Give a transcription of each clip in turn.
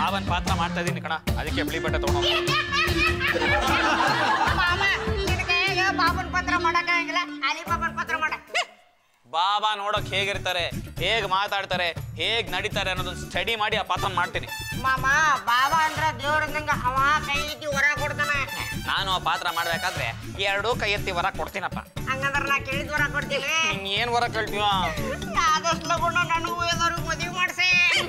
ಬಾವನ್ ಪಾತ್ರ ಮಾಡ್ತಾ ಇದೀನಿ ಕಣ ಅದಕ್ಕೆ ಬಿಳಿ ಬಟ್ಟೆ ತಗೊಂಡು ಮಾಮ ನಿನ್ ಕೈಯಾಗ ಬಾಬನ್ ಪತ್ರ ಮಾಡಕ್ಕಾಗಿಲ್ಲ ಅಲಿ ಬಾಬನ್ ಪತ್ರ ಮಾಡ ಬಾಬಾ ನೋಡಕ್ ಹೇಗಿರ್ತಾರೆ ಹೇಗ್ ಮಾತಾಡ್ತಾರೆ ಹೇಗ್ ನಡೀತಾರೆ ಅನ್ನೋದನ್ನ ಸ್ಟಡಿ ಮಾಡಿ ಆ ಪಾತ್ರ ಮಾಡ್ತೀನಿ ಮಾಮ ಬಾಬಾ ಅಂದ್ರ ದೇವ್ರಂದಂಗ ಅವ ಕೈ ಇಟ್ಟಿ ಹೊರ ಕೊಡ್ತಾನ ನಾನು ಆ ಪಾತ್ರ ಮಾಡ್ಬೇಕಾದ್ರೆ ಎರಡೂ ಕೈ ಎತ್ತಿ ವರ ಕೊಡ್ತೀನಪ್ಪ ಹಂಗಂದ್ರ ನಾ ಕೇಳಿದ್ ಹೊರ ಕೊಡ್ತೀನಿ ನಿಂಗ್ ಏನ್ ವರ ಕೇಳ್ತೀವ ಆದಷ್ಟು ಲಗುಣ ನನಗೂ ಏನಾದ್ರು ಮದುವೆ ಮಾಡ್ಸೆ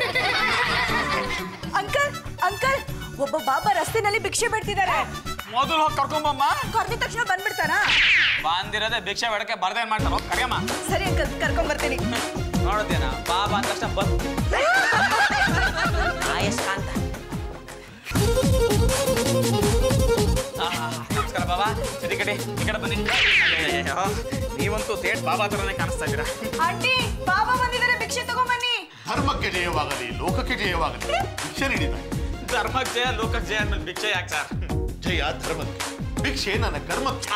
ಅಂಕಲ್ ಅಂಕಲ್ ಒಬ್ಬ ಬಾಬಾ ರಸ್ತೆನಲ್ಲಿ ಭಿಕ್ಷೆ ಬಿಡ್ತಿದ್ದಾರೆ ಮೊದಲು ಹೋಗಿ ಕರ್ಕೊಂಬಮ್ಮ ಕರೆದ ತಕ್ಷಣ ಬಂದ್ಬಿಡ್ತಾರಾ ಬಂದಿರೋದೇ ಭಿಕ್ಷೆ ಬೇಡಕ್ಕೆ ಬರ್ದೇನ್ ಮಾಡ್ತಾರೋ ಕರಿಯಮ್ಮ ಸರಿ ಅಂಕಲ್ ಕರ್ಕೊಂಡ್ ಬರ್ತೀನಿ ನೋಡುತ್ತೇನ ಬಾಬಾ ಅಂದ ತಕ್ಷಣ ಬಂದ್ ಆಯಸ್ಕಾಂತ ಆಹಾ, ನಮಸ್ಕಾರ ಬಾಬಾ ಸರಿ ಕಡೆ ಈ ಕಡೆ ಬನ್ನಿ ಅಯ್ಯಯ್ಯಯ್ಯೋ, ನೀವಂತೂ ತೇಟ್ ಬಾಬಾ ತರನೇ ಕಾಣಿಸ್ತಾ ಇದ್ದೀರಾ ಆಂಟಿ ಬಾಬಾ ಬಂದಿದ್ದಾರೆ ಭಿಕ್ಷೆ ತಗೊಂಬನ್ನಿ ಧರ್ಮಕ್ಕೆ ಜಯವಾಗಲಿ ಲೋಕಕ್ಕೆ ಜಯವಾಗಲಿ ಭಿಕ್ಷೆ ನೀಡಿದ ಧರ್ಮಕ್ಕೆ ಜಯ ಲೋಕಕ್ಕೆ ಜಯ ಅಂದ್ಮೇಲೆ ಭಿಕ್ಷೆ ಯಾಕೆ ಸರ್ ಜಯ ಧರ್ಮಕ್ಕೆ ಭಿಕ್ಷೆ ನನ್ನ ಕರ್ಮಕ್ಕೆ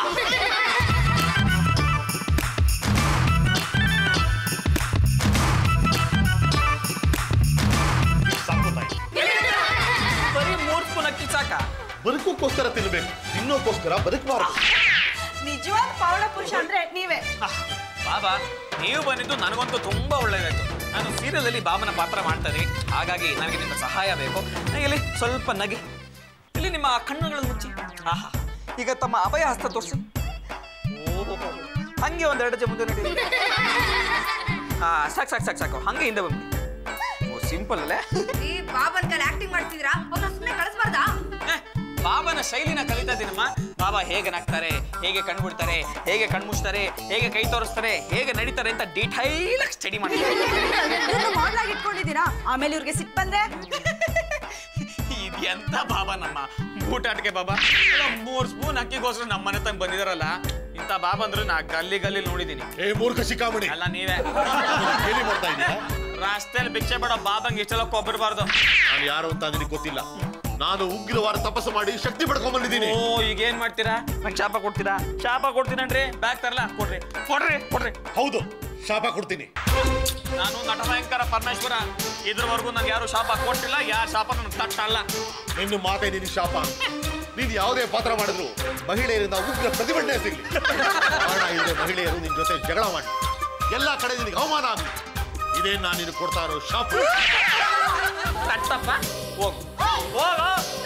ಸಾಕು ತಾಯಿ. ಬರೀ ಮೂರ್ ಸ್ಪೂನ್ ಅಕ್ಕಿ ಸಾಕ ಬದುಕೋಕ್ಕೋಸ್ಕರ ತಿನ್ಬೇಕು ತಿನ್ನೋಕ್ಕೋಸ್ಕರ ಬದುಕಬಾರದು ನಿಜವಾದ ಪಾವಳ ಪುರುಷ ಅಂದ್ರೆ ನೀವೇ ಬಾಬಾ ನೀವು ಬಂದಿದ್ದು ನನಗಂತೂ ತುಂಬಾ ಒಳ್ಳೇದಾಯ್ತು ನಾನು ಸೀರಿಯಲ್ ಅಲ್ಲಿ ಬಾಬನ ಪಾತ್ರ ಮಾಡ್ತೇನೆ ಹಾಗಾಗಿ ನನಗೆ ನಿಮ್ಮ ಸಹಾಯ ಬೇಕು ನನಗೆ ಇಲ್ಲಿ ಸ್ವಲ್ಪ ನಗೆ ಇಲ್ಲಿ ನಿಮ್ಮ ಕಣ್ಣುಗಳನ್ನು ಮುಚ್ಚಿ ಆಹಾ ಈಗ ತಮ್ಮ ಅಭಯ ಹಸ್ತ ತೋರಿಸಿ ಓಹೋ ಹಂಗೆ ಒಂದೆರಡು ಜ ಮುಂದೆ ನಡಿ ಹಾ ಸಾಕು ಸಾಕು ಸಾಕು ಸಾಕು ಹಂಗೆ ಹಿಂದೆ ಬಂದ್ಬಿಡಿ ಓ ಸಿಂಪಲ್ ಅಲ್ಲೇ ಈ ಬಾಬನ್ ಕಲ್ ಆಕ್ಟಿಂಗ್ ಮಾಡ್ತಿದ್ದೀರಾ ಅವ್ರನ್ನ ಸುಮ್ಮನೆ ಕಳಿಸ್ಬಾರ್ದಾ ಏ, ಬಾಬನ ಶೈಲಿನ ಕಲಿತಾ ಇದ್ದೀನಮ್ಮ ಬಾಬಾ ಹೇಗೆ ನಗ್ತಾರೆ ಹೇಗೆ ಕಣ್ಬಿಡ್ತಾರೆ ಹೇಗೆ ಕಣ್ಮುಚ್ತಾರೆ ಹೇಗೆ ಕೈ ತೋರಿಸ್ತಾರೆ ಹೇಗೆ ನಡೀತಾರೆ ಅಂತ ಡೀಟೈಲ್ ಸ್ಟಡಿ ಮಾಡ್ತಾರೆ ಮಾಡ್ಲಾಗಿ ಇಟ್ಕೊಂಡಿದ್ದೀರಾ ಆಮೇಲೆ ಇವ್ರಿಗೆ ಸಿಟ್ ಬಂದ್ರೆ ಇದು ಎಂತ ಬಾಬಾ ನಮ್ಮ ಬೂಟಾಟಿಕೆ ಬಾಬಾ ಅಲ್ಲ, ಮೂರ್ ಸ್ಪೂನ್ ಅಕ್ಕಿಗೋಸ್ಕರ ನಮ್ಮ ಮನೆ ತಂಗ ಬಂದಿದಾರಲ್ಲ ಇಂಥ ಬಾಬಾ ಅಂದ್ರೆ ನಾ ಗಲ್ಲಿ ಗಲ್ಲಿ ನೋಡಿದೀನಿ ಏ ಮೂರ್ಖ ಶಿಖಾಮಣಿ ಅಲ್ಲ ನೀವೇ ಹೇಳಿ ಮಾಡ್ತಾ ಇದೀಯಾ ರಸ್ತೆಯಲ್ಲಿ ಭಿಕ್ಷೆ ಬೇಡ ಬಾಬಂಗ್ ಇಷ್ಟೆಲ್ಲ ಕೊಬ್ಬಿರಬಾರ್ದು ನಾನು ಯಾರು ಅಂತ ನಿನಗೆ ಗೊತ್ತಿಲ್ಲ ನಾನು ಉಗ್ರವಾರ ತಪಸ್ಸು ಮಾಡಿ ಶಕ್ತಿ ಪಡ್ಕೊಂಡ್ ಬಂದಿದ್ದೀನಿ ಓ ಈಗ ಏನ್ ಮಾಡ್ತೀರಾ ನಂಗೆ ಶಾಪ ಕೊಡ್ತೀರಾ ಶಾಪ ಕೊಡ್ತೀನನ್ರಿ ಬ್ಯಾಗ್ ತರಲ್ಲ ಕೊಡ್ರಿ ಕೊಡ್ರಿ ಕೊಡ್ರಿ ಹೌದು ಶಾಪ ಕೊಡ್ತೀನಿ ನಾನು ನಟಭಯಂಕರ ಪರಮೇಶ್ವರ ಇದ್ರವರೆಗೂ ನನ್ಗೆ ಯಾರು ಶಾಪ ಕೊಟ್ಟಿಲ್ಲ ಯಾರ ಶಾಪ ನನಗೆ ತಟ್ಟಲ್ಲ ನಿನ್ನ ಮಾತೆ ನಿನ್ನ ಶಾಪ ನೀನು ಯಾವುದೇ ಪಾತ್ರ ಮಾಡಿದ್ರು ಮಹಿಳೆಯರಿಂದ ಉಗ್ರ ಪ್ರತಿಭಟನೆ ಸಿಗ್ಲಿ ಕಾರಣ ಇಲ್ಲದೆ ಮಹಿಳೆಯರು ನಿನ್ ಜೊತೆ ಜಗಳ ಮಾಡಿ ಎಲ್ಲ ಕಡೆ ನಿನಗೆ ಅವಮಾನ ಆಗಲಿ ಇದೇ ನಾನು ನಿನಗೆ ಕೊಡ್ತಾ ಇರೋ ಶಾಪ ತಟ್ಟಪ್ಪ ಹೋಗು ಹೋಗು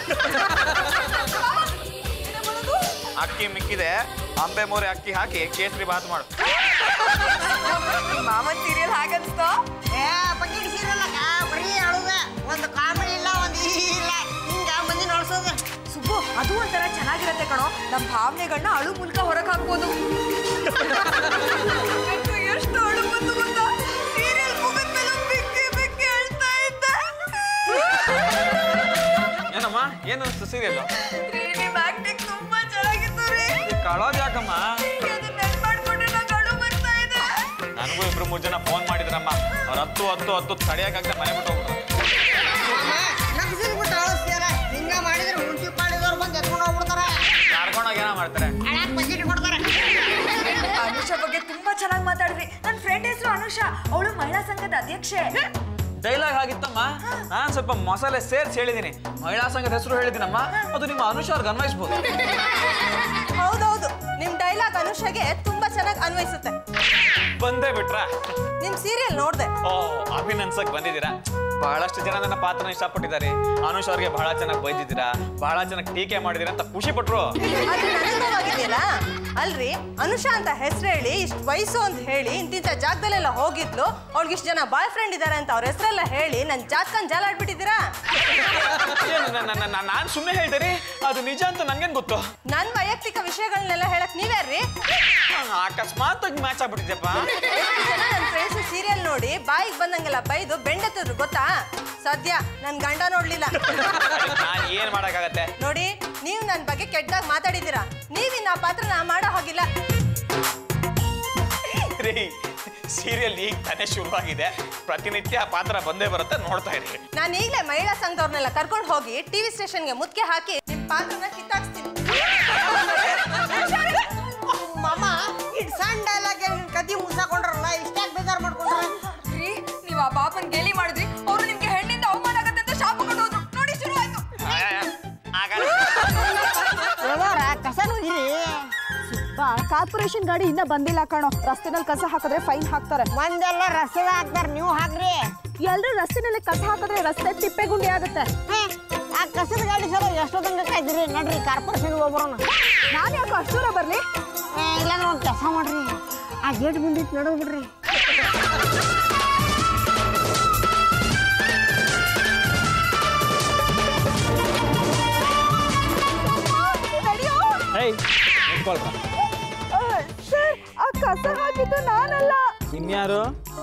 ಅಕ್ಕಿ ಮಿಕ್ಕಿದೆ ಅಂಬೆ ಮೋರೆ ಅಕ್ಕಿ ಹಾಕಿ ಕೇಸರಿ ಬಾತ್ ಮಾಡು ಮಾಮನ್ ಸೀರಿಯಲ್ ಹಾಗನ್ಸ್ತೋ ಏ ಬಕೆಟ್ ಸೀರಲ್ಲಕ್ಕ ಬರೀ ಅಳುದ ಒಂದು ಕಾಮಿಡಿ ಇಲ್ಲ ಒಂದು ಈ ಇಲ್ಲ ಹಿಂಗ ಮಂದಿ ನೋಡ್ಸೋದು ಸುಬ್ಬು ಅದು ಒಂಥರ ಚೆನ್ನಾಗಿರತ್ತೆ ಕಣೋ ನಮ್ಮ ಭಾವನೆಗಳನ್ನ ಅಳು ಮೂಲಕ ಹೊರಗೆ ಹಾಕ್ಬೋದು ನಂಗೂ ಎಷ್ಟು ಅಳು ಬಂತು ಗೊತ್ತಾ ಸೀರಿಯಲ್ ಮುಗಿದ್ಮೇಲೆ ಬಿಕ್ಕಿ ಬಿಕ್ಕಿ ಅಳ್ತಾ ಇದ್ದೆ ಏನಮ್ಮ ಏನು ಸೀರಿಯಲ್ ರೀ, ನಿಮ್ ಆಕ್ಟಿಂಗ್ ತುಂಬಾ ಚೆನ್ನಾಗಿತ್ತು ರೀ ಕಳೋದ್ ಯಾಕಮ್ಮ ಅದನ್ನ ನೆನ್ಪ್ ಮಾಡ್ಕೊಂಡ್ರೆ ನಂಗ್ ಅಳು ಬರ್ತಾ ಇದೆ ನನಗೂ ಇಬ್ರು ಮೂರು ಜನ ಫೋನ್ ಮಾಡಿದ್ರಮ್ಮ ಅವ್ರ ಹತ್ತು ಹತ್ತು ಹತ್ತು ತಡೆಯಕ್ಕಾಗದೆ ಮನೆ ಬಿಟ್ಟು ಹೋಗ್ಬಿಟ್ರು ನಗ್ಸಿಲ್ ಬಿಟ್ಟು ಅಳಿಸ್ತೀರ ಹಿಂಗ ಮಾಡಿದ್ರೆ ಮುನ್ಸಿಪಾಲಿದವ್ರು ಬಂದು ಎತ್ಕೊಂಡು ಹೋಗ್ಬಿಡ್ತಾರ ಕರ್ಕೊಂಡೋಗಿ ಏನೋ ಮಾಡ್ತಾರೆ ಹಳಕ್ ಬಕೆಟ್ ಕೊಡ್ತಾರೆ ಅನುಷಾ ಬಗ್ಗೆ ತುಂಬಾ ಚೆನ್ನಾಗಿ ಮಾತಾಡಿದ್ರಿ ನನ್ನ ಫ್ರೆಂಡ್ ಹೆಸರು ಅನುಷಾ ಅವಳು ಮಹಿಳಾ ಸಂಘದ ಅಧ್ಯಕ್ಷೆ ಡೈಲಾಗ್ ಆಗಿತ್ತಮ್ಮ ನಾನ್ ಸ್ವಲ್ಪ ಮಸಾಲೆ ಸೇರ್ಸಿ ಹೇಳಿದೀನಿ ಮಹಿಳಾ ಸಂಘದ ಹೆಸರು ಹೇಳಿದ್ದೀನಮ್ಮ ಅದು ನಿಮ್ಮ ಅನುಷಾರ್ಗೆ ಅನ್ವಯಿಸ್ಬೋದು ಹೌದೌದು ನಿಮ್ ಡೈಲಾಗ್ ಅನುಷಾಗೆ ತುಂಬಾ ಚೆನ್ನಾಗಿ ಅನ್ವಯಿಸುತ್ತೆ ಬಂದೇ ಬಿಟ್ರಾ ನಿಮ್ ಸೀರಿಯಲ್ ನೋಡ್ದೆ ಓ ಅಭಿನಂದಸಕ್ ಬಂದಿದ್ದೀರಾ ಬಹಳಷ್ಟು ಜನ ನನ್ನ ಪಾತ್ರನ ಇಷ್ಟಪಟ್ಟಿದ್ದಾರೆ ಅನುಷ್ ಅವ್ರಿಗೆ ಬಹಳ ಚೆನ್ನಾಗಿ ಬೈದಿದ್ದೀರಾ ಬಹಳ ಚೆನ್ನಾಗಿ ಟೀಕೆ ಮಾಡಿದ್ದೀರಾ ಅಂತ ಖುಷಿ ಪಟ್ರು ಅದು ನನಗಾಗಿದೆಯಲ್ಲ ಅಲ್ರಿ ಅನುಷಾ ಅಂತ ಹೆಸರು ಹೇಳಿ ಇಷ್ಟು ವಯಸ್ಸು ಅಂತ ಹೇಳಿ ಇಂತಿಂತ ಜಾಗದಲ್ಲೆಲ್ಲ ಹೋಗಿದ್ಲು ಅವ್ಳಿಗೆ ಇಷ್ಟು ಜನ ಬಾಯ್ ಫ್ರೆಂಡ್ ಇದಾರೆ ಅಂತ ಅವ್ರ ಹೆಸರೆಲ್ಲ ಹೇಳಿ ನನ್ ಜಾತ್ಕನ್ ಜಾಲಾಡ್ಬಿಟ್ಟಿದ್ದೀರಾ ಏನು ನ- ನ- ನ- ನಾನ್ ಸುಮ್ಮನೆ ಹೇಳ್ತೀರಿ ಅದು ನಿಜ ಅಂತ ನಂಗೇನ್ ಗೊತ್ತು ನನ್ ವೈಯಕ್ತಿಕ ವಿಷಯಗಳನ್ನೆಲ್ಲ ಹೇಳಕ್ ನೀವ್ಯಾರ್ರಿ ಅಕಸ್ಮಾತ್ ಆಗಿ ಮ್ಯಾಚ್ ಆಗ್ಬಿಟ್ಟಿದ್ಯಪ್ಪ ಎಷ್ಟು ಜನ ನನ್ನ ಫ್ರೆಂಡ್ಸ್ ಸೀರಿಯಲ್ ನೋಡಿ ಬಾಯಿಗೆ ಬಂದಂಗೆಲ್ಲ ಬೈದು ಬೆಂಡೆತ್ತಿದ್ರು ಗೊತ್ತಾ ಸದ್ಯ ನನ್ ಗಂಡ ನೋಡ್ಲಿಲ್ಲ ನಾನು ಏನ್ ಮಾಡಕ್ಕಾಗತ್ತೆ ನೋಡಿ ನೀವು ನನ್ನ ಬಗ್ಗೆ ಕೆಟ್ಟದಾಗ ಮಾತಾಡಿದ್ದೀರಾ ನೀವಿನ್ನ ಆ ಪಾತ್ರನ ಮಾಡೋ ಹಾಗಿಲ್ಲ ರೀ ಸೀರಿಯಲ್ ಈಗ ತಾನೇ ಶುರುವಾಗಿದೆ ಪ್ರತಿನಿತ್ಯ ಆ ಪಾತ್ರ ಬಂದೇ ಬರುತ್ತೆ ನೋಡ್ತಾ ಇರಿ ನಾನು ಈಗಲೇ ಮಹಿಳಾ ಸಂಘದವ್ರನ್ನೆಲ್ಲ ಕರ್ಕೊಂಡು ಹೋಗಿ ಟಿವಿ ಸ್ಟೇಷನ್ಗೆ ಮುದ್ಕೆ ಹಾಕಿ ನಿಮ್ ಪಾತ್ರನ ಕಿತ್ತಾಕ್ಸ್ತೀನಿ ಮಾಮ ಇಟ್ ಸಣ್ಣ ಡೈಲಾಗ್ ಕದಿ ಮುಸಾಕೊಂಡ್ರಲ್ಲ ಇಷ್ಟಾಗಿ ಬೇಜಾರು ಮಾಡ್ಕೊಂಡ್ರ ರೀ ನೀವು ಆ ಪಾಪನ್ ಗೇಲಿ ಮಾಡಿದ್ರಿ ಅವರು ನಿಮ್ಗೆ ಹೆಣ್ಣಿಂದ ಅವಮಾನ ಆಗತ್ತೆ ಅಂತ ಶಾಪ ಕೊಟ್ಟೋದ್ರು ನೋಡಿ ಕಾರ್ಪೊರೇಷನ್ ಗಾಡಿ ಇನ್ನ ಬಂದಿಲ್ಲ ಕಣೋ ರಸ್ತೆನಲ್ಲಿ ಕಸ ಹಾಕಿದ್ರೆ ಫೈನ್ ಹಾಕ್ತಾರೆ ಮಂದೆಲ್ಲ ರಸದ ಹಾಕ್ತಾರ ನೀವು ಹಾಕ್ರಿ ಎಲ್ರು ರಸ್ತೆನಲ್ಲಿ ಕಸ ಹಾಕಿದ್ರೆ ರಸ್ತೆ ತಿಪ್ಪೆ ಗುಂಡಿ ಆಗುತ್ತೆ ಹೇ, ಆ ಕಸದ ಗಾಡಿ ಸಲ ಎಷ್ಟೋ ತನಕ ಕಾಯ್ದಿರಿ ನಡ್ರಿ ಕಾರ್ಪೊರೇಷನ್ಗೆ ಹೋಗ್ಬರೋಣ ನಾನು ಯಾಕೆ ಅಷ್ಟು ದೂರ ಬರ್ಲಿ ಇಲ್ಲಾಂದ್ರೆ ಒಂದು ಕೆಲಸ ಮಾಡ್ರಿ ಆ ಗೇಟ್ ಮುಂದಿಟ್ಟು ನಡೋದು ಬಿಡ್ರಿ ಹೇಯ್ ನಿಂತ್ಕೊಳ್ಪ ಸರ್ ಆ ಕಸ ಹಾಕಿದ್ದು ನಾನಲ್ಲ ಇನ್ಯಾರು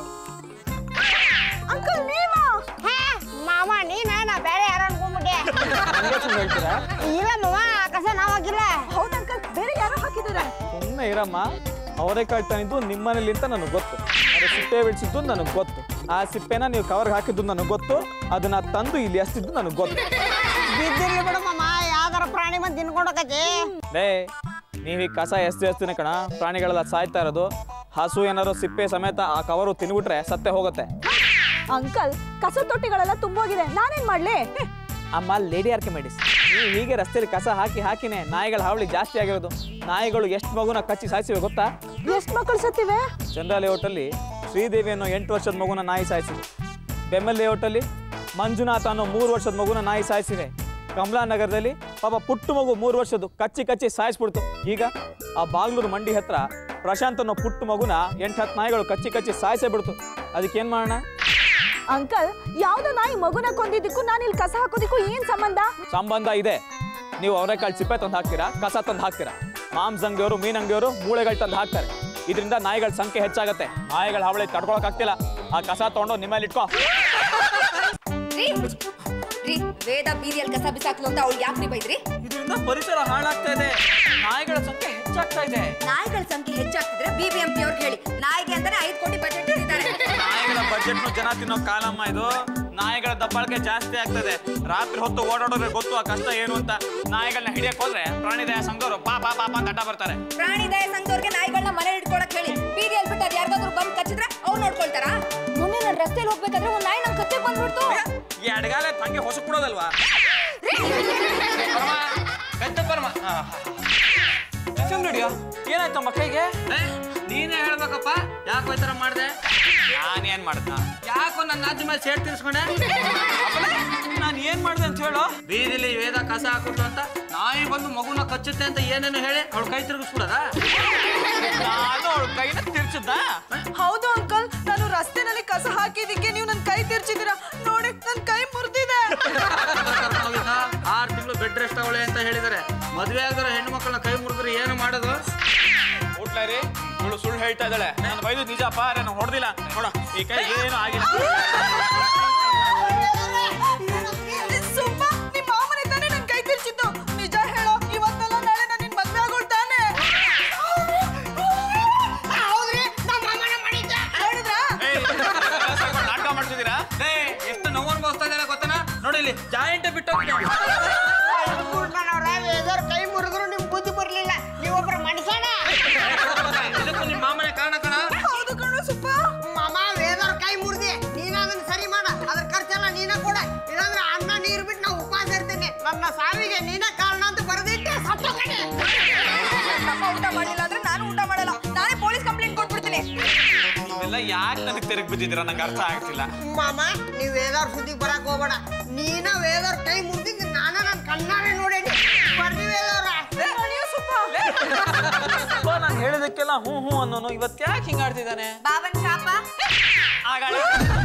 ಅಂಕಲ್ ನೀವಾ ಹೇ, ಮಾಮ ನೀನ ನಾ ಬೇರೆ ಯಾರು ಅನ್ಕೊಂಡ್ಬಿಟ್ಟೆ ಹಂಗೆ ಸುಮ್ನೆ ಹೇಳ್ತೀರಾ ಇಲ್ಲ ಮಾಮ ಆ ಕಸ ನಾವ್ ಹಾಕಿಲ್ಲ ಹೌದು ಅಂಕಲ್ ಬೇರೆ ಯಾರೋ ಹಾಕಿದ್ದಾರೆ ಸುಮ್ಮನೆ ಇರಮ್ಮ ಅವರೆಕಾಳು ತಂದಿದ್ದು ನಿಮ್ಮನೇಲಿ ಅಂತ ನನಗೆ ಗೊತ್ತು ಅದು ಸಿಪ್ಪೆ ಬಿಡಿಸಿದ್ದು ನನಗೆ ಗೊತ್ತು ಆ ಸಿಪ್ಪೆನ ನೀವು ಕವರ್ಗೆ ಹಾಕಿದ್ದು ನನಗೆ ಗೊತ್ತು ಅದನ್ನ ತಂದು ಇಲ್ಲಿ ಎಸ್ತಿದ್ದು ನನಗೆ ಗೊತ್ತು ಬಿದ್ದಿರ್ಲಿ ಬಿಡು ಮಾಮ ಯಾವ್ದಾರ ಪ್ರಾಣಿ ಬಂದು ತಿನ್ಕೊಂಡೋಕತಿ ಲೇ ನೀವು ಈ ಕಸ ಎಷ್ಟು ಎಸ್ತಿನ ಕಣ ಪ್ರಾಣಿಗಳೆಲ್ಲ ಸಾಯ್ತಾ ಇರೋದು ಹಸು ಏನಾದ್ರು ಸಿಪ್ಪೆ ಸಮೇತ ಆ ಕವರು ತಿನ್ಬಿಟ್ರೆ ಸತ್ತೆ ಹೋಗುತ್ತೆ ಅಂಕಲ್ ಕಸ ತೊಟ್ಟಿಗಳೆಲ್ಲ ತುಂಬೋಗಿದೆ ನಾನೇನ್ ಮಾಡ್ಲಿ ಅಮ್ಮ ಲೇಡಿ ಆರ್ಕಿಮೆಡಿಸ್ ನೀವು ಹೀಗೆ ರಸ್ತೆಯಲ್ಲಿ ಕಸ ಹಾಕಿ ಹಾಕಿನೇ ನಾಯಿಗಳ ಹಾವಳಿ ಜಾಸ್ತಿ ಆಗಿರೋದು ನಾಯಿಗಳು ಎಷ್ಟು ಮಗುನ ಕಚ್ಚಿ ಸಾಯಿಸಿವೆ ಗೊತ್ತಾ ಎಷ್ಟ್ ಮಕ್ಕಳು ಸತ್ತಿವೆ ಚಂದ್ರ ಲೇಔಟಲ್ಲಿ ಶ್ರೀದೇವಿ ಅನ್ನೋ ಎಂಟು ವರ್ಷದ ಮಗುನ ನಾಯಿ ಸಾಯಿಸಿದೆ ಬೆಮ್ಮಲ್ ಲೇಔಟಲ್ಲಿ ಮಂಜುನಾಥ ಅನ್ನೋ ಮೂರು ವರ್ಷದ ಮಗುನ ನಾಯಿ ಸಾಯಿಸಿದೆ ಕಮಲಾನಗರದಲ್ಲಿ ಪಾಪ ಪುಟ್ಟು ಮಗು ಮೂರು ವರ್ಷದ್ದು ಕಚ್ಚಿ ಕಚ್ಚಿ ಸಾಯಿಸ್ಬಿಡ್ತು ಈಗ ಆ ಬಾಗ್ಲೂರು ಮಂಡಿ ಹತ್ರ ಪ್ರಶಾಂತ್ ಅನ್ನೋ ಪುಟ್ಟ ಮಗುನ ಎಂಟು ಹತ್ತು ನಾಯಿಗಳು ಕಚ್ಚಿ ಕಚ್ಚಿ ಸಾಯಿಸೇ ಬಿಡ್ತು ಅದಕ್ಕೇನು ಮಾಡೋಣ ಅಂಕಲ್ ಯಾವ್ದೋ ನಾಯಿ ಮಗುನ ಕೊಂದಿದ್ದಕ್ಕೂ ನಾನು ಇಲ್ಲಿ ಕಸ ಹಾಕೋದಿಕ್ಕೂ ಏನ್ ಸಂಬಂಧ ಸಂಬಂಧ ಇದೆ ನೀವು ಅವರೆಕಾಳು ಸಿಪ್ಪೆ ತಂದು ಹಾಕ್ತೀರಾ ಕಸ ತಂದು ಹಾಕ್ತೀರಾ ಮಾಂಸ ಅಂಗಡಿಯವರು ಮೀನ್ ಅಂಗಡಿಯವರು ಮೂಳೆಗಳು ತಂದು ಹಾಕ್ತಾರೆ ಇದರಿಂದ ನಾಯಿಗಳ ಸಂಖ್ಯೆ ಹೆಚ್ಚಾಗತ್ತೆ ನಾಯಿಗಳ ಹಾವಳಿ ತಡ್ಕೊಳಕ್ಕಾಗ್ತಿಲ್ಲ ಆ ಕಸ ತಗೊಂಡು ನಿಮ್ಮಲ್ಲಿ ಇಟ್ಕೋ ರೀ ರೀ ವೇದ ಬೀದಿಯಲ್ಲಿ ಕಸ ಬಿಸಾಕ್ಲು ಅಂತ ಅವಳು ಯಾಕೆ ಬೈದ್ರಿ ಇದರಿಂದ ಪರಿಸರ ಹಾಳಾಗ್ತಾ ಇದೆ ನಾಯಿಗಳ ಸಂಖ್ಯೆ ಹೆಚ್ಚಾಗ್ತಾ ಇದೆ ನಾಯಿಗಳ ಸಂಖ್ಯೆ ಹೆಚ್ಚಾಗ್ತಿದ್ರೆ ಬಿಬಿಎಂಪಿ ಅವ್ರಿಗೆ ಹೇಳಿ ನಾಯಿಗೆ ಅಂತಾನೆ ಐದು ಕೋಟಿ ಬಜೆಟ್ ಹೇಳಿದ್ದಾರೆ ನಾಯಿಗಳ ಬಜೆಟ್ ಜನ ತಿನ್ನೋ ಕಾಲಮ್ಮ ಇದು ನಾಯಿಗಳ ದಬ್ಬಾಳಿಕೆ ಜಾಸ್ತಿ ಆಗ್ತದೆ ರಾತ್ರಿ ಹೊತ್ತು ಓಡಾಡೋದ್ರೆ ಗೊತ್ತು ಆ ಕಷ್ಟ ಏನು ಅಂತ ನಾಯಿಗಳನ್ನ ಹಿಡಿಯಕ್ ಹೋದ್ರೆ ಪ್ರಾಣಿ ದಯಾ ಸಂಘದವರು ಪಾ ಪಾ ಪಾಪ ಅಂತ ಅಡ್ಡ ಬರ್ತಾರೆ ಪ್ರಾಣಿ ದಯ ಸಂಘದವ್ರಿಗೆ ನಾಯಿಗಳನ್ನ ಮನೆ ಇಟ್ಕೊಳಕ್ ಹೇಳಿ ಬೀದಿಯಲ್ಲಿ ಬಿಟ್ಟು ಅದು ಯಾರಿಗಾದ್ರೂ ಬಂದು ಕಚ್ಚಿದ್ರೆ ಅವ್ರು ನೋಡ್ಕೊಳ್ತಾರಾ ಮೊನ್ನೆ ನಾನು ರಸ್ತೆಯಲ್ಲಿ ಹೋಗ್ಬೇಕಾದ್ರೆ ಒಂದು ನಾಯಿ ನನ್ ಕತ್ತೆ ಬಂದ್ಬಿಡ್ತು ಈ ಅಡ್ಗಾಲ ಹಂಗೆ ಹೊಸ ಕೊಡೋದಲ್ವಾ ಸುಮ್ಮನಿಡಿಯೋ ಏನಾಯ್ತಮ್ಮ ಕೈಗೆ ನೀನೇ ಹೇಳ್ಬೇಕಪ್ಪ ಯಾಕೆ ಈ ಥರ ಮಾಡಿದೆ ನಾನೇನ್ ಮಾಡ್ದ ಯಾಕೋ ನನ್ನ ಅಜ್ಜ ಮೇಲೆ ಸೇಡ್ ತಿರ್ಸ್ಕೊಂಡೆ ನಾನು ಏನ್ ಮಾಡ್ದೆ ಅಂತ ಹೇಳು ಬೀದಿಲಿ ವೇದ ಕಸ ಹಾಕ್ಬಿಟ್ಟು ಅಂತ ನಾಯಿ ಬಂದು ಮಗುನ ಕಚ್ಚುತ್ತೆ ಅಂತ ಏನೇನು ಹೇಳಿ ಅವಳು ಕೈ ತಿರುಗಿಸ್ಬಿಡದ ನಾನು ಅವಳ ಕೈನ ತಿರ್ಚಿದ್ದ ಹೌದು ಅಂಕಲ್ ನಾನು ರಸ್ತೆನಲ್ಲಿ ಕಸ ಹಾಕಿದಕ್ಕೆ ನೀವು ನನ್ನ ಕೈ ತಿರ್ಚಿದ್ದೀರಾ ನೋಡಿ ನನ್ನ ಕೈ ಮುರಿದಿದೆ ಆರು ತಿಂಗಳು ಬೆಡ್ ರೆಸ್ಟ್ ಅವಳೆ ಅಂತ ಹೇಳಿದಾರೆ ಮದುವೆ ಆಗಿರೋ ಹೆಣ್ಣು ಮಕ್ಕಳನ್ನ ಕೈ ಮುರಿದ್ರೆ ಏನು ಮಾಡೋದು ಊಟ್ಲಾರಿ ಇವಳು ಸುಳ್ಳು ಹೇಳ್ತಾ ಇದ್ದಾಳೆ ನಾನು ಬೈದು ನಿಜಪ್ಪ ನಾನು ಹೊಡೆದಿಲ್ಲ ನೋಡ ಈ ಕೈ ಏನು ಆಗಿಲ್ಲ ಸುಮ್ಮ ನಿಮ್ಮ ಮಾಮನಿಂದಾನೆ ನನ್ನ ಕೈ ತಿರ್ಚಿದ್ದು ನಿಜ ಹೇಳೋ ಇವತ್ತೆಲ್ಲ ನಾಳೆ ನಾನು ನಿನ್ ಮದ್ವೆ ಆಗೋಳ್ತಾನೆ ಹೌದ್ರಿ ನಮ್ಮ ಮಾಮನ ಮಾಡಿದ್ದ ಹೇಳಿದ್ರಾ ಏಯ್, ನಾಟಕ ಮಾಡ್ತಿದ್ದೀರಾ ಏ ಎಷ್ಟು ನೋವು ಅನ್ಭವಿಸ್ತಾ ಇದ್ದಾರೆ ಗೊತ್ತನ ನೋಡಿ ಇಲ್ಲಿ ಜಾಯಿಂಟ್ ಬಿಟ್ಟು ಅವ್ರ ವೇದವ್ರ ಕೈ ಮುರಿದ್ರು ನಿಮ್ ಬುದ್ಧಿ ಬರ್ಲಿಲ್ಲ ನೀವೊಬ್ರ ಮನುಷ್ಯನ ಇದಕ್ಕೂ ನಿಮ್ಮ ಮಾಮನೆ ಕಾರಣ ಕಣ ಹೌದು ಕಣೋ ಸುಪ್ಪ ಮಾಮ ವೇದವ್ರ ಕೈ ಮುರಿದಿ ನೀನ ಅದನ್ನ ಸರಿ ಮಾಡ ಅದ್ರ ಖರ್ಚೆಲ್ಲ ನೀನ ಕೊಡ ಇಲ್ಲಾಂದ್ರೆ ಅನ್ನ ನೀರು ಬಿಟ್ಟು ನಾವು ಉಪವಾಸ ಇರ್ತೀನಿ ನನ್ನ ಸಾವಿಗೆ ನೀನ ಕಾರಣ ಅಂತ ಬರೆದಿಟ್ಟೆ ಸತ್ತೋಗಣೆ ನಮ್ಮ ಊಟ ಮಾಡಿಲ್ಲ ಅಂದ್ರೆ ನಾನು ಊಟ ಮಾಡಲ್ಲ ನಾನೇ ಪೊಲೀಸ್ ಕಂಪ್ಲೇಂಟ್ ಕೊಟ್ಬಿಡ್ತೀನಿ ನೀವೆಲ್ಲ ಯಾಕೆ ನನಗೆ ತಿರುಗಿ ಬಿದ್ದಿದ್ದೀರಾ ನಂಗೆ ಅರ್ಥ ಆಗ್ತಿಲ್ಲ ಮಾಮ ನೀವ್ ವೇದವ್ರ ಸುದ್ದಿಗೆ ಬರಕ್ ಹೋಗ್ಬೇಡ ನೀನ ವೇದವ್ರ ಕೈ ಮುರಿದಿದ್ದು ನಾನ ನನ್ನ ಕಣ್ಣಾರೆ ನೋಡೇನಿ ಬರ್ರಿ ವೇದವ್ರ ನಾನು ಹೇಳಿದಕ್ಕೆಲ್ಲ ಹ್ಞೂ ಹ್ಞೂ ಅನ್ನೋನು ಇವತ್ತು ಯಾಕೆ ಹಿಂಗಾಡ್ತಿದ್ದಾನೆ ಬಾಬನ್ ಶಾಪ ಆಗಾಳ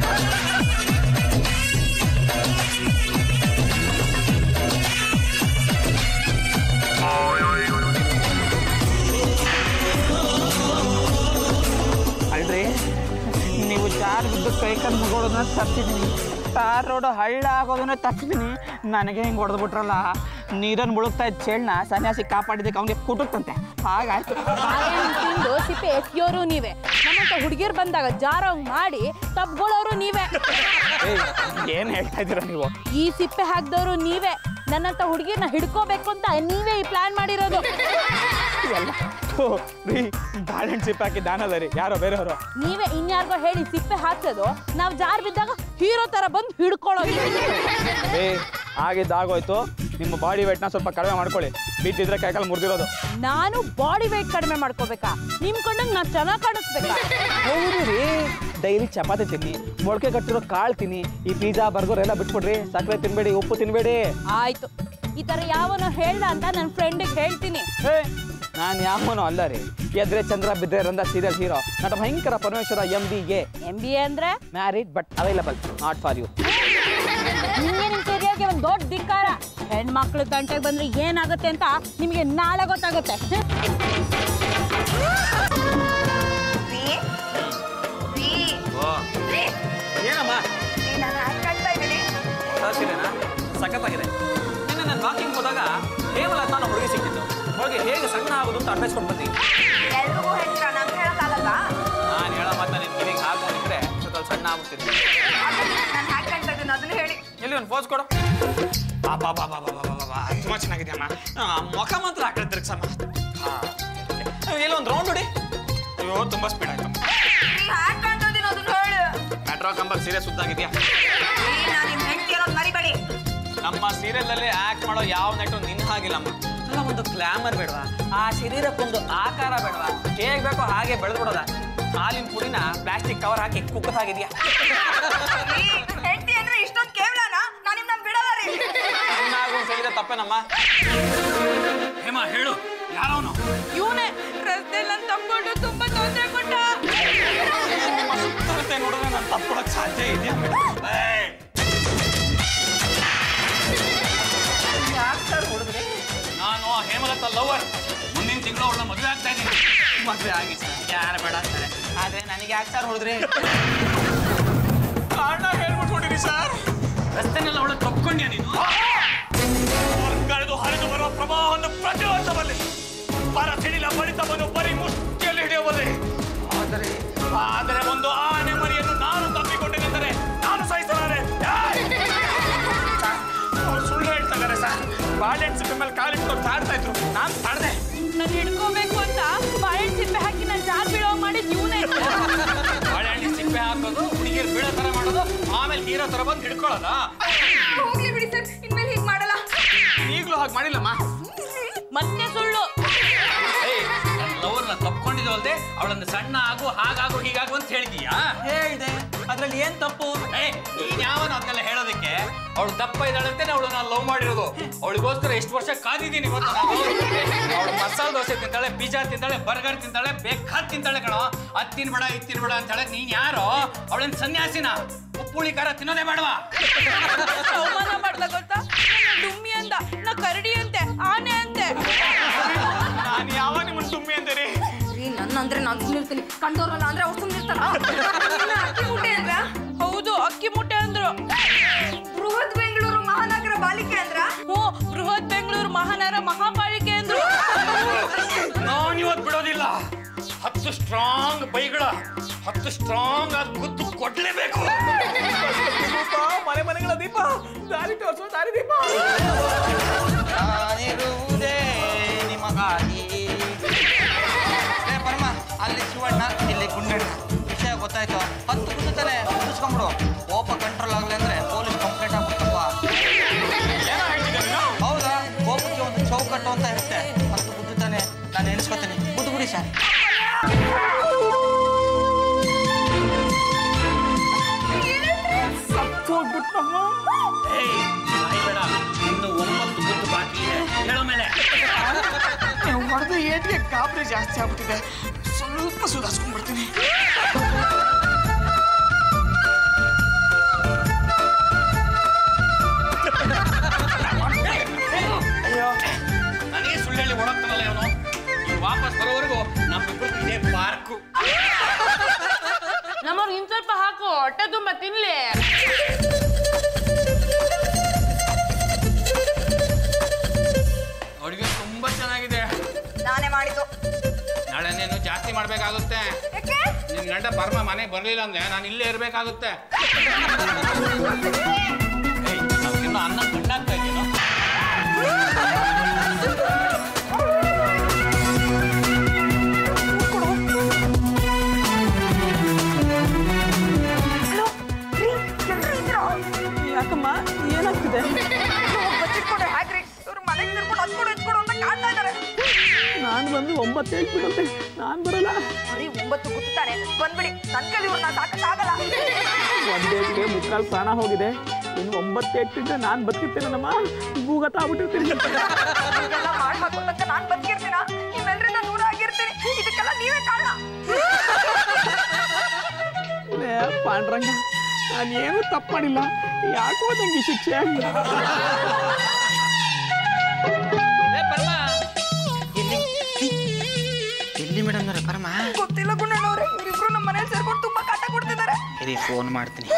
ಅಲ್ರಿ ನೀವು ಚಾರ್ ಬಿದ್ದು ಕೈ ಕಣ್ಣು ಮುಗೋದನ್ನ ತಪ್ಪಿದ್ದೀನಿ ತಾರ್ ರೋಡ್ ಹಳ್ಳ ಆಗೋದನ್ನ ತಪ್ಪಿದ್ದೀನಿ ನನಗೆ ಹಿಂಗೆ ಹೊಡೆದು ಬಿಟ್ರಲ್ಲ ನೀರನ್ನು ಮುಳುಗ್ತಾ ಇದ್ದ ಚೇಳ್ನ ಸನ್ಯಾಸಿ ಕಾಪಾಡಿದ್ದಕ್ಕೆ ಅವನಿಗೆ ಕುಟುತ್ತಂತೆ ಹಾಗಾಯ್ತು ಬಾಳೆಹಣ್ಣು ತಿಂದು ಸಿಪ್ಪೆ ಎಸ್ಯೋರು ನೀವೇ ನಮ್ಮಂತ ಹುಡುಗಿಯರ್ ಬಂದಾಗ ಜಾರಂಗ್ ಮಾಡಿ ತಪ್ಕೊಳ್ಳೋರು ನೀವೇ ಏಯ್ ಏನು ಹೇಳ್ತಾ ಇದ್ದೀರಾ ನೀವು ಈ ಸಿಪ್ಪೆ ಹಾಕ್ದವ್ರು ನೀವೇ ನನ್ನಂತ ಹುಡುಗಿರ್ನ ಹಿಡ್ಕೋಬೇಕು ಅಂತ ನೀವೇ ಈ ಪ್ಲಾನ್ ಮಾಡಿರೋದು ಎಲ್ಲ ಥು, ರೀ ಬಾಳೆಹಣ್ಣು ಸಿಪ್ಪೆ ಹಾಕಿ ದಾನಲ್ಲ ರೀ ಯಾರೋ ಬೇರೆಯವರು ನೀವೇ ಇನ್ಯಾರಿಗೋ ಹೇಳಿ ಸಿಪ್ಪೆ ಹಾಕ್ಸೋದು ನಾವು ಜಾರ್ ಬಿದ್ದಾಗ ಹೀರೋ ತರ ಬಂದು ಹಿಡ್ಕೊಳ್ಳೋದು ಏ ಆಗಿದ್ದಾಗೋಯ್ತು ನಿಮ್ಮ ಬಾಡಿ ವೇಟ್ನ ಸ್ವಲ್ಪ ಕಡಿಮೆ ಮಾಡ್ಕೊಳ್ಳಿ ಬಿದ್ದಿದ್ರೆ ಕೈಕಾಲು ಮುರಿದಿರೋದು ನಾನು ಬಾಡಿ weight ಕಡಿಮೆ ಮಾಡ್ಕೋಬೇಕಾ ನಿಮ್ ಕಣ್ಣಂಗ್ ನಾ ಚೆನ್ನಾಗಿ ಕಾಣಿಸ್ಬೇಕಾ ಹೌದು ರೀ ಡೈಲಿ ಚಪಾತಿ ತಿನ್ನಿ ಮೊಳಕೆ ಕಟ್ಟಿರೋ ಕಾಳು ತಿನ್ನಿ ಈ ಪಿಜ್ಜಾ ಬರ್ಗರ್ ಎಲ್ಲ ಬಿಟ್ಬಿಡ್ರಿ ಸಕ್ಕರೆ ತಿನ್ಬೇಡಿ ಉಪ್ಪು ತಿನ್ಬೇಡಿ ಆಯ್ತು ಈ ತರ ಯಾವನೋ ಹೇಳ್ದ ಅಂತ ನನ್ನ ಫ್ರೆಂಡಿಗೆ ಹೇಳ್ತೀನಿ ಹೇ ನಾನು ಯಾವನೋ ಅಲ್ಲ ರೀ ಎದ್ರೆ ಚಂದ್ರ ಬಿದ್ರೆ ರಂದ ಸೀರಿಯಲ್ ಹೀರೋ ನಟ ಭಯಂಕರ ಪರಮೇಶ್ವರ M B A M B A ಅಂದ್ರೆ married but available not for you ನಿಮ್ಗೆ ನಿಮ್ ಕೆರಿಯರ್ಗೆ ಒಂದು ದೊಡ್ಡ ಧಿಕ್ಕಾರ ಹೆಣ್ಮಕ್ಳು ಗಂಟೆಗೆ ಬಂದ್ರೆ ಏನಾಗುತ್ತೆ ಅಂತ ನಿಮಗೆ ನಾಳೆ ಗೊತ್ತಾಗುತ್ತೆ ಏನಮ್ಮ ಸೀರೆನಾ ಸಖತ್ತಾಗಿದೆ ನಿನ್ನೆ ನಾನು ವಾಕಿಂಗ್ ಹೋದಾಗ ಹೇಮಲತಾ ಅನ್ನೋ ಹುಡುಗಿ ಸಿಕ್ಕಿತ್ತು ಹೋಗಿ ಹೇಗೆ ಸಣ್ಣ ಆಗೋದು ಅಂತ ಅಡ್ವೈಸ್ ಕೊಟ್ಟು ಬಂದಿ ಎಲ್ರಿಗೂ ಹೇಳ್ತೀರಾ ನಂಗೆ ಹೇಳಕ್ಕಾಗಲ್ಲ ನಾನು ಹೇಳೋ ಮಾತ ನಿನ್ ಕಿವಿಗೆ ಹಾಕೊಂಡಿದ್ರೆ ಸ್ವಲ್ಪ ಸಣ್ಣ ಆಗ್ಬಿಡ್ತಿದ್ದೆ ನಾನು ಹ್ಯಾಕ್ ಕಾಣ್ತಾ ಇದ್ದೀನಿ ಅದನ್ನ ಹೇಳಿ ಎಲ್ಲಿ ಒಂದು ಪೋಸ್ ಕೊಡು ಬಾಬಾ ಬಾಬಾ ಬಾಬಾ ಬಾಬಾ ತುಂಬಾ ಚೆನ್ನಾಗಿದೆಯಮ್ಮ ಆ, ಮುಖ ಮಾತ್ರ ಆ ಕಡೆ ತಿರ್ಗ್ಸಮ್ಮ ಎಲ್ಲ ಒಂದು ರೌಂಡ್ ಹೊಡಿ ಅಯ್ಯೋ ತುಂಬಾ ಸ್ಪೀಡ್ ಆಯ್ತಮ್ಮ ನೀ ಹ್ಯಾಕ್ ಕಾಣ್ತಾ ಇದ್ದೀನಿ ಅದನ್ನ ಹೇಳು ಮೆಟ್ರೋ ಕಂಬಲ್ ಸೀರೆ ಸುದ್ದಾಗಿದ್ಯಾ ನಾನು ನಿಮ್ಮ ಹೆಂಡತಿ ಅನ್ನೋದು ಮರಿಬೇಡಿ ನಮ್ಮ ಸೀರಿಯಲ್ ಅಲ್ಲಿ ಆಕ್ಟ್ ಮಾಡೋ ಯಾವ ನಟು ನಿನ್ನ ಹಾಗಿಲ್ಲಮ್ಮ ಅಲ್ಲ ಒಂದು ಗ್ಲಾಮರ್ ಬೇಡವಾ ಆ ಶರೀರಕ್ಕೊಂದು ಆಕಾರ ಬೇಡವಾ ಹೇಗ್ ಬೇಕೋ ಹಾಗೆ ಬೆಳೆದು ಬಿಡೋದ ಹಾಲಿನ ಪುಡಿನ ಪ್ಲಾಸ್ಟಿಕ್ ಕವರ್ ಹಾಕಿ ಕುಕ್ಕದ ಹಾಗಿದ್ಯಾ ಹೆಂಡತಿ ಅಂದ್ರೆ ಇಷ್ಟೊಂದು ಕೇವಲನಾ ನಾನು ನಿಮ್ಮನ್ನ ಬಿಡಲ್ಲ ರೀ ಚೆನ್ನಾಗೂ ಸರಿದ ತಪ್ಪೇನಮ್ಮ ಹೇಮ ಹೇಳು ಯಾರವನು ಇವನೇ ರಸ್ತೆಯಲ್ಲಿ ನನ್ನ ತಪ್ಕೊಂಡು ತುಂಬಾ ತೊಂದರೆ ಕೊಟ್ಟ ನಿಮ್ಮ ಸುತ್ತಮುತ್ತ ನೋಡಿದ್ರೆ ನಾನು ತಪ್ಕೊಳಕ್ ಸಾಧ್ಯ ಇದೆಯಾ ಏಯ್! ಯಾಕ್ ಸರ್ ಹೊಡೆದ್ರಿ? ನಾನು ಆ ಹೇಮಲತಾ ಲವರ್ ಮುಂದಿನ ತಿಂಗಳು ಅವಳನ್ನ ಮದುವೆ ಆಗ್ತಾ ಇದ್ದೀನಿ ಮದುವೆ ಆಗಿ ಸರ್ ಯಾರು ಬೇಡ ಅಂತಾರೆ ಆದ್ರೆ ನನಗೆ ಯಾಕೆ ಸರ್ ಹೊಡೆದ್ರಿ ಕಾರಣ ಹೇಳ್ಬಿಟ್ಕೊಂಡಿರಿ ಸರ್ ರಸ್ತೆನೆಲ್ಲ ಅವಳು ತಪ್ಕೊಂಡ್ಯಾ ನೀನು ಕಳೆದು ಹರಿದು ಬರುವ ಪ್ರವಾಹವನ್ನು ಪ್ರತಿರೋಧಬಲ್ಲೆ ಪರ ಸಿಡಿಲ ಬಡಿತವನ್ನು ಬರೀ ಮುಷ್ಟಿಯಲ್ಲಿ ಹಿಡಿಯಬಲ್ಲೆ ಆದರೆ ಆದರೆ ಒಂದು ಆನೆ ಮರಿಯನ್ನು ನಾನು ತಪ್ಪಿಕೊಂಡಿದ್ದರೆ ನಾನು ಸಹಿಸಲಾರೆ ಅವ್ರು ಸುಳ್ಳು ಹೇಳ್ತಾ ಇದ್ದಾರೆ ಸರ್ ಬಾಳೆಹಣ್ಣು ಸಿಕ್ಕ ಮೇಲೆ ಕಾಲಿಟ್ಟು ತಾಡ್ತಾ ಇದ್ರು ನಾನು ತಾಡ್ದೆ ನಾನು ಹಿಡ್ಕೋಬೇಕು ಅಂತ ಬಾಳೆಹಣ್ಣು ಸಿಪ್ಪೆ ಹಾಕಿ ನಾನು ಜಾರ್ ಬೀಳೋ ಮಾಡಿದ್ ಇವನೇ ಬಾಳೆಹಣ್ಣಿ ಸಿಪ್ಪೆ ಹಾಕೋದು ಹುಡುಗಿಯರು ಬೀಳೋ ತರ ಮಾಡೋದು ಆಮೇಲೆ ಹೀರೋ ತರ ಬಂದು ಹಿಡ್ಕೊಳ್ಳೋದ ಹೋಗ್ಲಿ ಬಿಡಿ ಸರ್ ಇನ್ಮೇಲೆ ಹೀಗೆ ಮಾಡಲ್ಲ ಈಗಲೂ ಹಾಗೆ ಮಾಡಿಲ್ಲಮ್ಮ ಮತ್ತೆ ಸುಳ್ಳು ಏಯ್ ನನ್ನ ಲವರ್ನ ತಪ್ಕೊಂಡಿದ್ದು ಅಲ್ದೆ ಅವಳನ್ನ ಸಣ್ಣ ಆಗು ಹಾಗಾಗು ಹೀಗಾಗು ಅಂತ ಹೇಳಿದೀಯಾ ಹೇಳ್ದೆ ಅದ್ರಲ್ಲಿ ಏನ್ ತಪ್ಪು ಏ ನೀನ್ ಯಾವನ ಅದನ್ನೆಲ್ಲ ಹೇಳೋದಕ್ಕೆ ಅವಳು ದಪ್ಪ ಇದ್ದಾಳಂತೆ ಅವಳು ನಾನು ಲವ್ ಮಾಡಿರೋದು ಅವಳಿಗೋಸ್ಕರ ಎಷ್ಟು ವರ್ಷ ಕಾದಿದ್ದೀನಿ ಗೊತ್ತಾ ನಾನು ಅವಳು ಮಸಾಲೆ ದೋಸೆ ತಿಂತಾಳೆ ಪಿಜ್ಜಾ ತಿಂತಾಳೆ ಬರ್ಗರ್ ತಿಂತಾಳೆ ಬೇಕಾದ್ ತಿಂತಾಳೆ ಕಣೋ ಅದ್ ತಿನ್ಬೇಡ ಇದ್ ತಿನ್ಬೇಡ ಅಂತ ಹೇಳಕ್ ನೀನ್ ಯಾರೋ ಅವಳನ್ ಸನ್ಯಾಸಿನ ಉಪ್ಪುಳಿ ಖಾರ ತಿನ್ನೋದೇ ಬೇಡವಾ ಅವಮಾನ ಮಾಡ್ದ ಗೊತ್ತಾ ಡುಮ್ಮಿ ಅಂದ ನಾ ಕರಡಿ ಅಂತೆ ಆನೆ ಅಂತೆ ನಾನು ಯಾವಾಗ ನಿಮ್ಮನ್ನ ಸುಮ್ಮಿ ಅಂತೀರಿ ರೀ ನನ್ನ ಅಂದ್ರೆ ನಾನು ಸುಮ್ಮನೆ ಇರ್ತೀನಿ ಕಂಡೋರಲ್ಲ ಅಂದ್ರೆ ಅವ್ರು ಸುಮ್ಮನೆ ಇರ್ತಾರ ಅಕ್ಕಿ ಮುಟ್ಟೆ ಅಂದ್ರ ಹೌದು ಅಕ್ಕಿ ಮುಟ್ಟೆ ಅಂದ್ರು ಬೃಹತ್ ಬೆಂಗಳೂರು ಮಹಾನಗರ ಬಾಲಿಕೆ ಅಂದ್ರ ಹ್ಞೂ ಬೃಹತ್ ಬೆಂಗಳೂರು ಮಹಾನಗರ ಮಹಾಪಾಲಿಕೆ ಅಂದ್ರು ನಾನು ಇವತ್ತು ಬಿಡೋದಿಲ್ಲ ಹತ್ತು ಸ್ಟ್ರಾಂಗ್ ಬೈಗಳ ಹತ್ತು ಸ್ಟ್ರಾಂಗ್ ಆದ ಗುದ್ದು ಕೊಡ್ಲೇಬೇಕು ಮನೆ ಮನೆಗಳ ದೀಪ ದಾರಿ ತೋರಿಸೋ ದಾರಿ ದೀಪ ನಾನಿರುವುದೇ ನಿಮಗಾಗಿ ಏ ಪರಮ ಅಲ್ಲಿ ಶಿವಣ್ಣ ಇಲ್ಲಿ ಗುಂಡಣ್ಣ ವಿಷಯ ಗೊತ್ತಾಯ್ತು ಹತ್ತು ಕುಂತಾನೆ ಮುಗಿಸ್ಕೊಂಬಿಡು ಕೋಪ ಕಂಟ್ರೋಲ್ ಆಗಲಿ ಅಂದ್ರೆ ಪೊಲೀಸ್ ಕಂಪ್ಲೇಂಟ್ ಆಗ್ಬಿಡ್ತಪ್ಪ ಏನೋ ಹೇಳ್ತಿದ್ದೆ ನೀನು ಹೌದಾ ಕೋಪಕ್ಕೆ ಒಂದು ಚೌಕಟ್ಟು ಅಂತ ಇರುತ್ತೆ ಹತ್ತು ಗುದ್ದುತ್ತಾನೆ ನಾನು ಎಣಿಸ್ಕೊತೀನಿ ಗುದ್ದು ಬಿಡಿ ಸರ್ ಏಯ್ ಸಾಯ್ಬೇಡ ಇನ್ನು ಒಂಬತ್ತು ಗುದ್ದು ಬಾಕಿ ಇದೆ ಹೇಳೋ ಮೇಲೆ ಹೊಡೆದು ಏಟಿಗೆ ಗಾಬರಿ ಜಾಸ್ತಿ ಆಗ್ಬಿಟ್ಟಿದೆ ಸ್ವಲ್ಪ ಸುಧಾರಿಸ್ಕೊಂಡ್ಬಿಡ್ತೀನಿ ಅಯ್ಯೋ ನನಗೆ ಸುಳ್ಳು ಹೇಳಿ ಓಡೋಗ್ತಾನಲ್ಲ ಇವನು ಇವ್ನು ವಾಪಸ್ ಬರೋವರೆಗೂ ನಮ್ಮಿಬ್ಬರು ಇದೇ ಪಾರ್ಕು ನಮ್ಮವ್ರಿಗೆ ಇನ್ ಸ್ವಲ್ಪ ಹಾಕು ಹೊಟ್ಟೆ ತುಂಬ ತಿನ್ಲಿ ಅಡುಗೆ ತುಂಬಾ ಚೆನ್ನಾಗಿದೆ ನಾನೇ ಮಾಡಿದ್ದು ನಾಳೆ ನೀನು ಜಾಸ್ತಿ ಮಾಡ್ಬೇಕಾಗುತ್ತೆ ಯಾಕೆ ನಿನ್ ಗಂಡ ಪರಮ ಮನೆಗೆ ಬರ್ಲಿಲ್ಲ ಅಂದ್ರೆ ನಾನು ಇಲ್ಲೇ ಇರ್ಬೇಕಾಗುತ್ತೆ ಏಯ್, ನಾವಿನ್ನು ಅನ್ನ ಗಂಡಾಗ್ತಾ ಇದೀನೋ ಯಾಕಮ್ಮ ಏನಾಗ್ತಿದೆ ಬಚ್ಚಿಟ್ಕೊಂಡ್ರೆ ಹ್ಯಾಕ್ರಿ ಬಂದು ಒಂಬತ್ತು ಹೇಳ್ಬಿಡುತ್ತೆ ನಾನು ಬರಲ್ಲ ಬರೀ ಒಂಬತ್ತು ಗುತ್ತಾನೆ ಬಂದ್ಬಿಡಿ ನನ್ ಕೈಲಿ ಇವ್ರನ್ನ ಸಾಕಕ್ಕಾಗಲ್ಲ ಒಂದೇಟಿಗೆ ಮುಕ್ಕಾಲು ಪ್ರಾಣ ಹೋಗಿದೆ ಇನ್ನು ಒಂಬತ್ತು ಎಟ್ಟಿದ್ರೆ ನಾನು ಬದುಕಿರ್ತೇನೆ ನಮ್ಮ ಭೂಗತ ಆಗ್ಬಿಟ್ಟಿರ್ತೀನಿ ಇದೆಲ್ಲ ಮಾಡ್ಬೇಕು ಅಂತ ನಾನ್ ಬದುಕಿರ್ತೀನ ನಿಮ್ಮೆಲ್ಲರಿಂದ ದೂರ ಆಗಿರ್ತೀನಿ ಇದಕ್ಕೆಲ್ಲ ನೀವೇ ಕಾರಣ ಏ, ಪಾಂಡ್ರಂಗ ನಾನೇನು ತಪ್ಪು ಮಾಡಿಲ್ಲ ಯಾಕೋ ನಂಗೆ ಈ ಶಿಕ್ಷೆ ಏ ಪರಮ ಎಲ್ಲಿ ಎಲ್ಲಿ ಮೇಡಮ್ ಪರಮ ಗೊತ್ತಿಲ್ಲ ಗುಂಡಣ್ಣವ್ರೆ ಇವ್ರಿಬ್ರು ನಮ್ಮ ಮನೇಲಿ ಸೇರ್ಕೊಂಡು ತುಂಬಾ ಕಾಟ ಕೊಡ್ತಿದ್ದಾರೆ ಇರಿ ಫೋನ್ ಮಾಡ್ತೀನಿ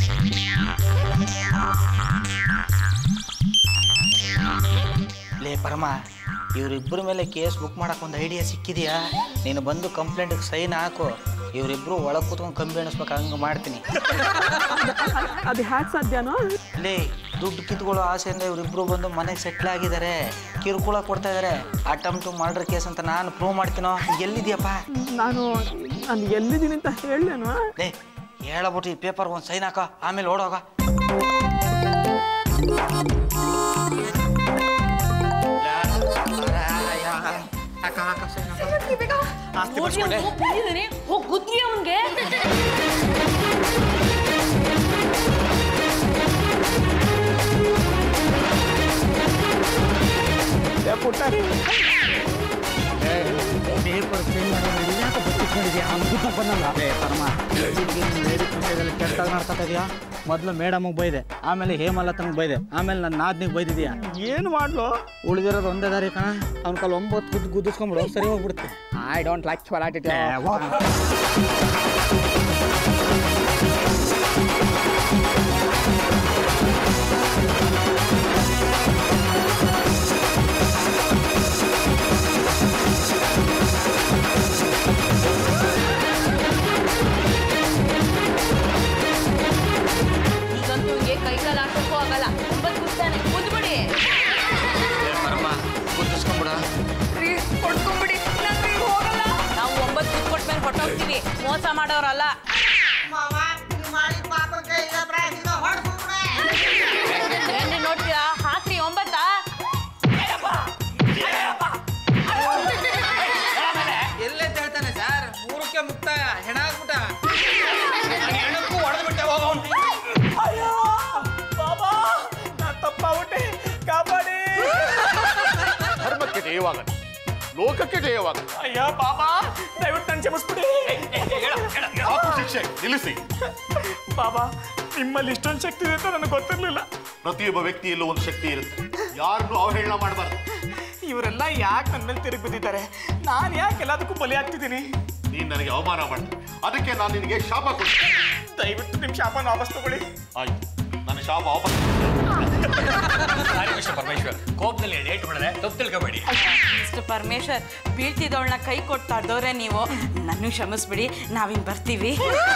ಲೇ ಪರಮ ಇವರಿಬ್ಬರ ಮೇಲೆ ಕೇಸ್ ಬುಕ್ ಮಾಡಕ್ ಒಂದು ಐಡಿಯಾ ಸಿಕ್ಕಿದೆಯಾ ನೀನು ಬಂದು ಕಂಪ್ಲೇಂಟಿಗೆ ಸೈನ್ ಹಾಕು ಇವರಿಬ್ರು ಒಳಗೆ ಕೂತ್ಕೊಂಡು ಕಂಬಿ ಎಣಿಸ್ಬೇಕು ಹಂಗೆ ಮಾಡ್ತೀನಿ ಅದು ಹ್ಯಾಕ್ ಸಾಧ್ಯನೋ ಲೇ ದುಡ್ಡು ಕಿತ್ಕೊಳ್ಳೋ ಆಸೆಯಿಂದ ಇವರಿಬ್ರು ಬಂದು ಮನೆಗೆ ಸೆಟ್ಲ್ ಆಗಿದ್ದಾರೆ ಕಿರುಕುಳ ಕೊಡ್ತಾ ಇದ್ದಾರೆ ಅಟೆಂಪ್ಟ್ ಮರ್ಡರ್ ಕೇಸ್ ಅಂತ ನಾನು ಪ್ರೂವ್ ಮಾಡ್ತೀನೋ ಎಲ್ಲಿದ್ಯಪ್ಪ ನಾನು ನಾನು ಎಲ್ಲಿದ್ದೀನಿ ಅಂತ ಹೇಳಲೇನು ಲೇ ಹೇಳಬಿಟ್ಟು ಈ ಪೇಪರ್ ಒಂದು ಸೈನ್ ಹಾಕೋ ಆಮೇಲೆ ಓಡೋಗ ಆಸ್ತಿ ಬರ್ಸ್ಕೊಂಡೆ ಹೋಗಿ ಗುದ್ರಿ ಅವನ್ಗೆ ಏ, ಪುಟ್ಟ ಪೇಪರ್ ಸೈನ್ ಕೆಟ್ಟಾಗಿ ಮಾಡ್ಕೊತಾ ಇದೆಯಾ ಮೊದಲು ಮೇಡಮಿಗೆ ಬೈದೆ ಆಮೇಲೆ ಹೇಮಲತನಿಗೆ ಬೈದೆ ಆಮೇಲೆ ನನ್ನ ನಾದ್ನಿಗೆ ಬೈದಿದ್ಯಾ ಏನು ಮಾಡ್ಲು ಉಳಿದಿರೋದು ಒಂದೇ ದಾರಿ ಕಣ ಅವ್ನ ಕಾಲ ಒಂಬತ್ತು ಗುದ್ದು ಗುದ್ದಿಸ್ಕೊಂಬಿಡು ಸರಿ ಹೋಗ್ಬಿಡುತ್ತೆ ಐ ಡೋಂಟ್ ಲೈಕ್ ಚೊಲಾಟಿಟಿ ಈಗಂತೂ ಇವ್ನಿಗೆ ಕೈ ಕಾಲು ಹಾಕಕ್ಕೂ ಆಗಲ್ಲ ಒಂಬತ್ತು ಗುದ್ದಾನೆ ಕುದ್ಬಿಡಿ ಪರಮ ಗುದ್ದಿಸ್ಕೊಂಬಿಡ ರೀ ಹೊಡ್ಕೊಂಬಿಡಿ ನಾನು ಈಗ ಹೋಗಲ್ಲ ನಾವು ಒಂಬತ್ತು ಗುದ್ಕೊಟ್ಟ ಮೇಲೆ ಹೊಟ್ಟೋಗ್ತೀವಿ ಮೋಸ ಮಾಡೋರಲ್ಲ ಮಾವ ನೀವು ಮಾಡಿದ ಪಾಪಕ್ಕೆ ಇದ ಪ್ರಾಯಶ್ಚಿತ್ತ ಹೊಡ್ಸ್ಬಿಡ್ರೆ. ಏನ್ರಿ ನೋಡ್ತೀರಾ ಹಾಕ್ರಿ ಒಂಬತ್ತಾ ಎಲ್ಲೇ ಹೇಳ್ತಾನೆ ಸರ್ ಮೂರಕ್ಕೆ ಮುಕ್ತಾಯ ಹೆಣ ಆಗ್ಬಿಟ್ಟ ಹೆಣಕ್ಕೂ ಹೊಡೆದು ಬಿಟ್ಟೆ ಹೋಗೋ ಅಯ್ಯೋ ಬಾಬಾ ನಾನು ತಪ್ಪಾಗ್ಬಿಟ್ಟೆ ಕಾಪಾಡಿ ಧರ್ಮಕ್ಕೆ ಜಯವಾಗಲಿ ಲೋಕಕ್ಕೆ ಜಯವಾಗಲಿ ಅಯ್ಯೋ ಬಾಬಾ ದಯವಿಟ್ಟು ನನ್ನ ಕ್ಷಮಿಸ್ಬಿಡಿ ಸಾಕು ಶಿಕ್ಷೆ ನಿಲ್ಲಿಸಿ ಬಾಬಾ ನಿಮ್ಮಲ್ಲಿ ಇಷ್ಟೊಂದು ಶಕ್ತಿ ಇದೆ ಅಂತ ನನಗೆ ಗೊತ್ತಿರಲಿಲ್ಲ ಪ್ರತಿಯೊಬ್ಬ ವ್ಯಕ್ತಿಯಲ್ಲೂ ಒಂದು ಶಕ್ತಿ ಇರುತ್ತೆ ಯಾರನ್ನೂ ಅವಹೇಳನ ಮಾಡಬಾರ್ದು ಇವರೆಲ್ಲ ಯಾಕೆ ನನ್ನ ಮೇಲೆ ತಿರುಗಿ ಬಿದ್ದಿದ್ದಾರೆ ನಾನು ಯಾಕೆ ಎಲ್ಲದಕ್ಕೂ ಬಲಿ ಆಗ್ತಿದ್ದೀನಿ ನೀನ್ ನನಗೆ ಅವಮಾನ ಮಾಡಿದೆ ಅದಕ್ಕೆ ನಾನು ನಿನಗೆ ಶಾಪ ಕೊಡ್ತೀನಿ ದಯವಿಟ್ಟು ನಿಮ್ಮ ಶಾಪನ ವಾಪಸ್ ತಗೊಳ್ಳಿ ಆಯ್ತು ನನ್ನ ಶಾಪ ವಾಪಸ್ ಸಾರಿ ಮಿಸ್ಟರ್ ಪರಮೇಶ್ವರ್ ಕೋಪದಲ್ಲಿ ಡೇಟ್ ಹೊಡೆದೆ ತಪ್ಪು ತಿಳ್ಕೊಬೇಡಿ ಮಿಸ್ಟರ್ ಪರಮೇಶ್ವರ್ ಬೀಳ್ತಿದ್ದವಳನ್ನ ಕೈ ಕೊಟ್ಟು ತಡೆದವ್ರೆ ನೀವು ನನ್ನ ಕ್ಷಮಿಸ್ಬಿಡಿ ನಾವಿನ್ ಬರ್ತೀವಿ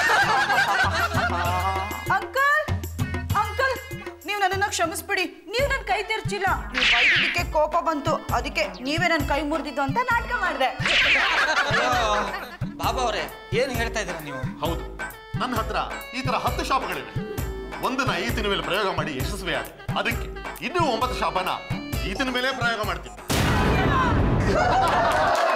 ಅಂಕಲ್ ಅಂಕಲ್ ನೀವು ನನ್ನನ್ನ ಕ್ಷಮಿಸ್ಬಿಡಿ ನೀವು ನನ್ನ ಕೈ ತೆರ್ಚಿಲ್ಲ ನೀವು ಬೈದಿದ್ದಕ್ಕೆ ಕೋಪ ಬಂತು ಅದಕ್ಕೆ ನೀವೇ ನನ್ನ ಕೈ ಮುರಿದಿದ್ದು ಅಂತ ನಾಟಕ ಮಾಡಿದೆ ಬಾಬಾ ಅವರೇ ಏನು ಹೇಳ್ತಾ ಇದ್ದೀರಾ ನೀವು ಹೌದು ನನ್ನ ಹತ್ರ ಈ ತರ ಹತ್ತು ಶಾಪಗಳಿವೆ ಒಂದನ್ನ ಈತನ ಮೇಲೆ ಪ್ರಯೋಗ ಮಾಡಿ ಯಶಸ್ವಿಯಾಗಿ ಅದಕ್ಕೆ ಇನ್ನೂ ಒಂಬತ್ತು ಶಾಪನ ಈತನ ಮೇಲೆ ಪ್ರಯೋಗ ಮಾಡ್ತೀನಿ